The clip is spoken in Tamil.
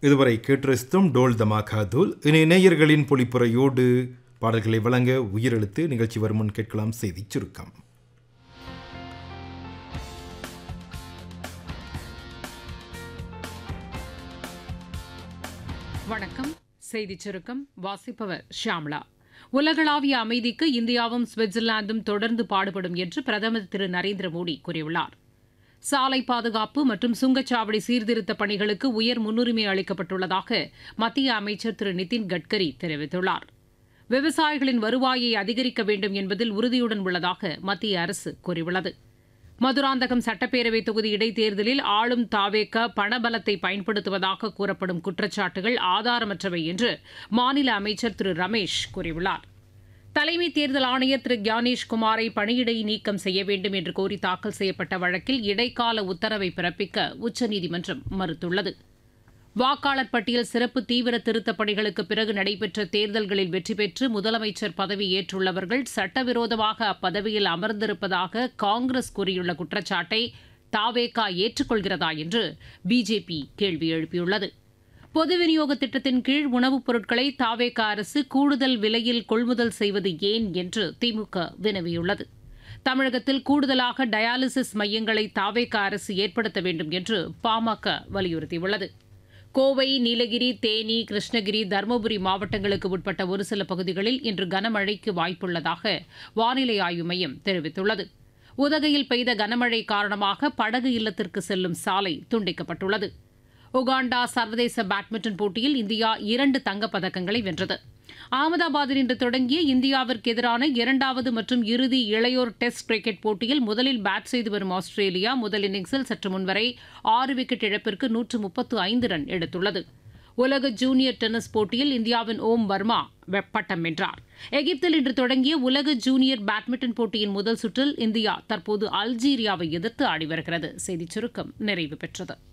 இதுவரை கேட்டிருந்தோம் டோல் தமாகாதுல் இனி நேயர்களின் பொழிப்புரையோடு பாடல்களை வழங்க உயிரெழுத்து நிகழ்ச்சி வரும் முன் கேட்கலாம் செய்திச் சுருக்கம் வணக்கம் செய்திச் சுருக்கம் வாசிப்பவர் ஷியாம்லா உலகளாவிய அமைதிக்கு இந்தியாவும் சுவிட்சர்லாந்தும் தொடர்ந்து பாடுபடும் என்று பிரதமர் திரு நரேந்திர மோடி கூறியுள்ளார் சாலை பாதுகாப்பு மற்றும் சுங்கச்சாவடி சீர்திருத்த பணிகளுக்கு உயர் முன்னுரிமை அளிக்கப்பட்டுள்ளதாக மத்திய அமைச்சர் திரு நிதின் கட்கரி தெரிவித்துள்ளார் விவசாயிகளின் வருவாயை அதிகரிக்க வேண்டும் என்பதில் உறுதியுடன் உள்ளதாக மத்திய அரசு கூறியுள்ளது மதுராந்தகம் சட்டப்பேரவை தொகுதி இடைத்தேர்தலில் ஆளும் தாவேக்க பணபலத்தை பயன்படுத்துவதாக கூறப்படும் குற்றச்சாட்டுகள் ஆதாரமற்றவை என்று மாநில அமைச்சர் திரு ரமேஷ் கூறியுள்ளார் தலைமை தேர்தல் ஆணையர் திரு கியானேஷ் குமாரை பணியிடை நீக்கம் செய்ய வேண்டும் என்று கோரி தாக்கல் செய்யப்பட்ட வழக்கில் இடைக்கால உத்தரவை பிறப்பிக்க உச்சநீதிமன்றம் மறுத்துள்ளது வாக்காளர் பட்டியல் சிறப்பு தீவிர திருத்தப் பணிகளுக்கு பிறகு நடைபெற்ற தேர்தல்களில் வெற்றி பெற்று முதலமைச்சர் பதவி ஏற்றுள்ளவர்கள் சட்டவிரோதமாக அப்பதவியில் அமர்ந்திருப்பதாக காங்கிரஸ் கூறியுள்ள குற்றச்சாட்டை தாவேகா ஏற்றுக்கொள்கிறதா என்று பிஜேபி கேள்வி எழுப்பியுள்ளது பொது விநியோக திட்டத்தின் கீழ் உணவுப் பொருட்களை தாவேகா அரசு கூடுதல் விலையில் கொள்முதல் செய்வது ஏன் என்று திமுக வினவியுள்ளது தமிழகத்தில் கூடுதலாக டயாலிசிஸ் மையங்களை தாவேகா அரசு ஏற்படுத்த வேண்டும் என்று பாமக வலியுறுத்தியுள்ளது கோவை நீலகிரி தேனி கிருஷ்ணகிரி தருமபுரி மாவட்டங்களுக்கு உட்பட்ட ஒரு சில பகுதிகளில் இன்று கனமழைக்கு வாய்ப்புள்ளதாக வானிலை ஆய்வு மையம் தெரிவித்துள்ளது உதகையில் பெய்த கனமழை காரணமாக படகு இல்லத்திற்கு செல்லும் சாலை துண்டிக்கப்பட்டுள்ளது உகாண்டா சர்வதேச பேட்மிண்டன் போட்டியில் இந்தியா இரண்டு தங்கப்பதக்கங்களை வென்றது அகமதாபாத்தில் இன்று தொடங்கிய இந்தியாவிற்கு எதிரான இரண்டாவது மற்றும் இறுதி இளையோர் டெஸ்ட் கிரிக்கெட் போட்டியில் முதலில் பேட் செய்து வரும் ஆஸ்திரேலியா முதல் இன்னிங்ஸில் சற்று முன்வரை ஆறு விக்கெட் இழப்பிற்கு நூற்று முப்பத்து ஐந்து ரன் எடுத்துள்ளது உலக ஜூனியர் டென்னிஸ் போட்டியில் இந்தியாவின் ஓம் வர்மா பட்டம் வென்றார் எகிப்தில் இன்று தொடங்கிய உலக ஜூனியர் பேட்மிண்டன் போட்டியின் முதல் சுற்றில் இந்தியா தற்போது அல்ஜீரியாவை எதிர்த்து ஆடி வருகிறது செய்திச் சுருக்கம் நிறைவு பெற்றது